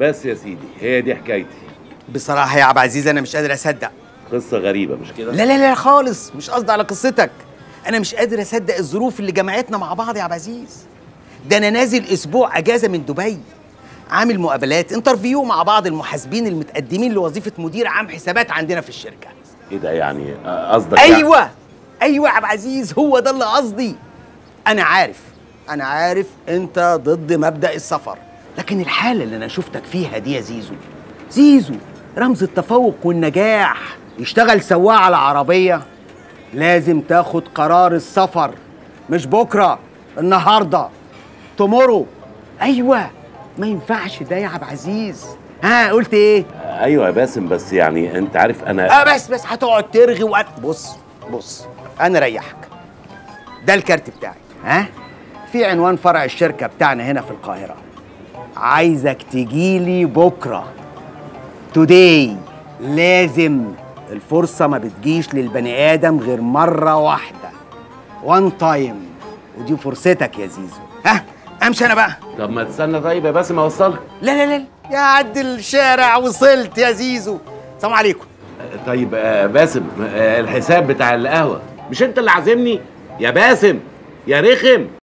بس يا سيدي هي دي حكايتي بصراحه يا عبد العزيز انا مش قادر اصدق قصه غريبه مش كده لا لا لا خالص مش قصدي على قصتك انا مش قادر اصدق الظروف اللي جمعتنا مع بعض يا عبد العزيز ده انا نازل اسبوع اجازه من دبي عامل مقابلات انترفيو مع بعض المحاسبين المتقدمين لوظيفه مدير عام حسابات عندنا في الشركه ايه ده يعني آه، قصدك يعني- ايوه ايوه يا عبد العزيز هو ده اللي قصدي انا عارف انا عارف انت ضد مبدا السفر لكن الحاله اللي انا شفتك فيها دي يا زيزو زيزو رمز التفوق والنجاح يشتغل سواق على عربيه لازم تاخد قرار السفر مش بكره النهارده تومورو ايوه ما ينفعش ده يا عبد العزيز ها قلت ايه آه، ايوه يا باسم بس يعني انت عارف انا اه بس بس هتقعد ترغي وقت بص بص انا ريحك ده الكارت بتاعي ها في عنوان فرع الشركه بتاعنا هنا في القاهره عايزك تجيلي بكره توداي لازم الفرصه ما بتجيش للبني ادم غير مره واحده وان تايم ودي فرصتك يا زيزو ها امشي انا بقى طب ما تستنى طيب يا باسم اوصلك لا لا لا يا عد الشارع وصلت يا زيزو السلام عليكم آه، طيب آه، باسم آه، الحساب بتاع القهوه مش انت اللي عازمني يا باسم يا رخم